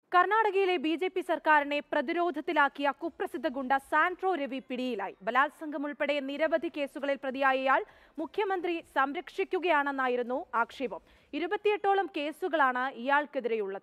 കർണാടകയിലെ B J P സർക്കാരിനെ പ്രതിരോധത്തിലാക്കിയ കുപ്രസിദ്ധ ഗുണ്ട സാൻട്രോ രവി പിടിയിലായി ബലാത്സംഗം ഉൾപ്പെടെ നിരവധി കേസുകളിൽ പ്രതിയായ ഇയാൾ മുഖ്യമന്ത്രി സംരക്ഷിക്കുകയാണെന്നായിരുന്നു ആക്ഷേപം ഇരുപത്തിയെട്ടോളം കേസുകളാണ് ഇയാൾക്കെതിരെയുള്ളത്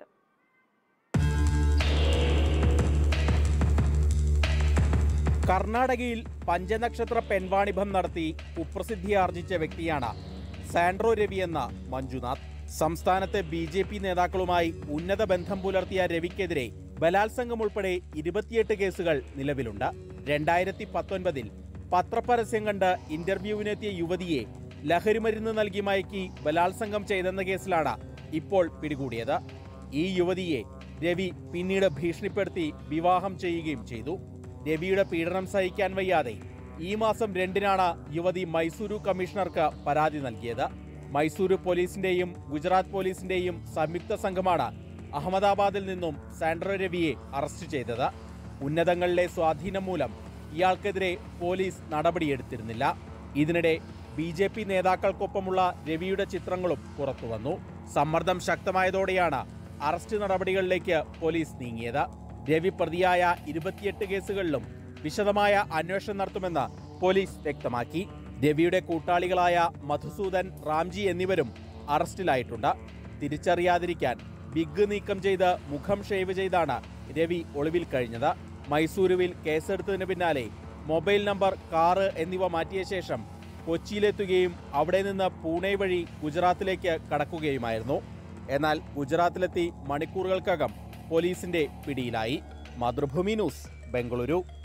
കർണാടകയിൽ പഞ്ചനക്ഷത്ര പെൺവാണിഭം നടത്തി കുപ്രസിദ്ധിയാർജിച്ച വ്യക്തിയാണ് സാൻഡ്രോ രവി എന്ന മഞ്ജുനാഥ് സംസ്ഥാനത്തെ ബി ജെ പി നേതാക്കളുമായി ഉന്നത ബന്ധം പുലർത്തിയ രവിക്കെതിരെ ബലാത്സംഗം ഉൾപ്പെടെ ഇരുപത്തിയെട്ട് കേസുകൾ നിലവിലുണ്ട് രണ്ടായിരത്തി പത്തൊൻപതിൽ പത്രപരസ്യം കണ്ട് ഇന്റർവ്യൂവിനെത്തിയ യുവതിയെ ലഹരിമരുന്ന് നൽകി മയക്കി ബലാത്സംഗം ചെയ്തെന്ന കേസിലാണ് ഇപ്പോൾ പിടികൂടിയത് ഈ യുവതിയെ രവി പിന്നീട് ഭീഷണിപ്പെടുത്തി വിവാഹം ചെയ്യുകയും ചെയ്തു രവിയുടെ പീഡനം സഹിക്കാൻ വയ്യാതെ ഈ മാസം രണ്ടിനാണ് യുവതി മൈസൂരു കമ്മീഷണർക്ക് പരാതി നൽകിയത് മൈസൂരു പോലീസിന്റെയും ഗുജറാത്ത് പോലീസിന്റെയും സംയുക്ത സംഘമാണ് അഹമ്മദാബാദിൽ നിന്നും സാൻഡ്രോ രവിയെ അറസ്റ്റ് ചെയ്തത് ഉന്നതങ്ങളിലെ സ്വാധീനം മൂലം ഇയാൾക്കെതിരെ പോലീസ് നടപടിയെടുത്തിരുന്നില്ല ഇതിനിടെ ബി ജെ പി നേതാക്കൾക്കൊപ്പമുള്ള രവിയുടെ ചിത്രങ്ങളും പുറത്തുവന്നു സമ്മർദ്ദം ശക്തമായതോടെയാണ് അറസ്റ്റ് നടപടികളിലേക്ക് പോലീസ് നീങ്ങിയത് രവി പ്രതിയായ ഇരുപത്തിയെട്ട് കേസുകളിലും വിശദമായ അന്വേഷണം നടത്തുമെന്ന് പോലീസ് വ്യക്തമാക്കി രവിയുടെ കൂട്ടാളികളായ മധുസൂദൻ റാംജി എന്നിവരും അറസ്റ്റിലായിട്ടുണ്ട് തിരിച്ചറിയാതിരിക്കാൻ ബിഗ് നീക്കം ചെയ്ത് മുഖം ഷേവ് ചെയ്താണ് രവി ഒളിവിൽ കഴിഞ്ഞത് മൈസൂരുവിൽ കേസെടുത്തതിന് പിന്നാലെ മൊബൈൽ നമ്പർ കാറ് എന്നിവ മാറ്റിയ ശേഷം കൊച്ചിയിലെത്തുകയും അവിടെ നിന്ന് പൂനെ വഴി ഗുജറാത്തിലേക്ക് കടക്കുകയുമായിരുന്നു എന്നാൽ ഗുജറാത്തിലെത്തി മണിക്കൂറുകൾക്കകം പോലീസിന്റെ പിടിയിലായി മാതൃഭൂമി ന്യൂസ് ബംഗളൂരു